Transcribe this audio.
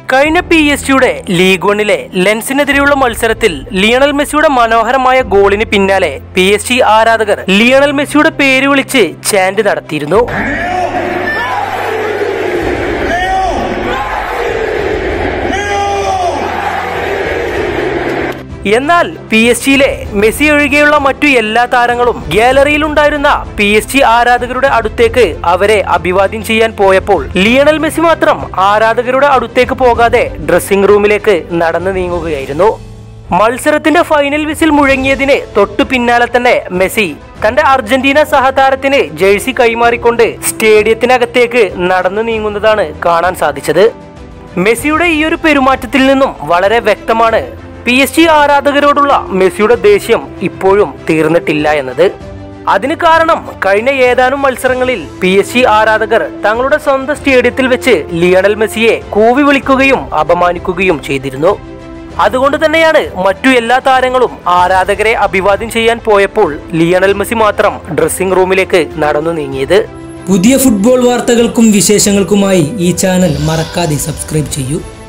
കഴിഞ്ഞ P S ജിയുടെ league വണ്ണിലെ ലെൻസിനെതിരെയുള്ള മത്സരത്തിൽ ലിയണൽ മെസ്സിയുടെ മനോഹരമായ ഗോളിന് പിന്നാലെ പി എസ് ജി ആരാധകർ ലിയണൽ മെസ്സിയുടെ പേര് വിളിച്ച് ചാൻഡ് നടത്തിയിരുന്നു എന്നാൽ പി എസ് ജിയിലെ മെസ്സി ഒഴികെയുള്ള മറ്റു എല്ലാ താരങ്ങളും ഗാലറിയിലുണ്ടായിരുന്ന പി എസ് ജി ആരാധകരുടെ അടുത്തേക്ക് അവരെ അഭിവാദ്യം ചെയ്യാൻ പോയപ്പോൾ ലിയണൽ മെസ്സി മാത്രം ആരാധകരുടെ അടുത്തേക്ക് പോകാതെ ഡ്രസ്സിംഗ് റൂമിലേക്ക് നടന്നു നീങ്ങുകയായിരുന്നു മത്സരത്തിന്റെ ഫൈനൽ വിസിൽ മുഴങ്ങിയതിന് തൊട്ടു പിന്നാലെ തന്നെ മെസ്സി തന്റെ അർജന്റീന സഹതാരത്തിന് ജേഴ്സി കൈമാറിക്കൊണ്ട് സ്റ്റേഡിയത്തിനകത്തേക്ക് നടന്നു നീങ്ങുന്നതാണ് കാണാൻ സാധിച്ചത് മെസ്സിയുടെ ഈ ഒരു പെരുമാറ്റത്തിൽ നിന്നും വളരെ വ്യക്തമാണ് പി എസ് ജി ആരാധകരോടുള്ള മെസ്സിയുടെ ദേഷ്യം ഇപ്പോഴും തീർന്നിട്ടില്ല എന്നത് അതിന് കാരണം കഴിഞ്ഞ ഏതാനും മത്സരങ്ങളിൽ പി എസ് ജി ആരാധകർ തങ്ങളുടെ സ്വന്തം സ്റ്റേഡിയത്തിൽ വെച്ച് ലിയണൽ മെസ്സിയെ കൂവി വിളിക്കുകയും അപമാനിക്കുകയും ചെയ്തിരുന്നു അതുകൊണ്ട് തന്നെയാണ് മറ്റു എല്ലാ താരങ്ങളും ആരാധകരെ അഭിവാദ്യം ചെയ്യാൻ പോയപ്പോൾ ലിയണൽ മെസ്സി മാത്രം ഡ്രസ്സിംഗ് റൂമിലേക്ക് നടന്നു നീങ്ങിയത് പുതിയ ഫുട്ബോൾ വാർത്തകൾക്കും വിശേഷങ്ങൾക്കുമായി ഈ ചാനൽ മറക്കാതെ സബ്സ്ക്രൈബ് ചെയ്യൂ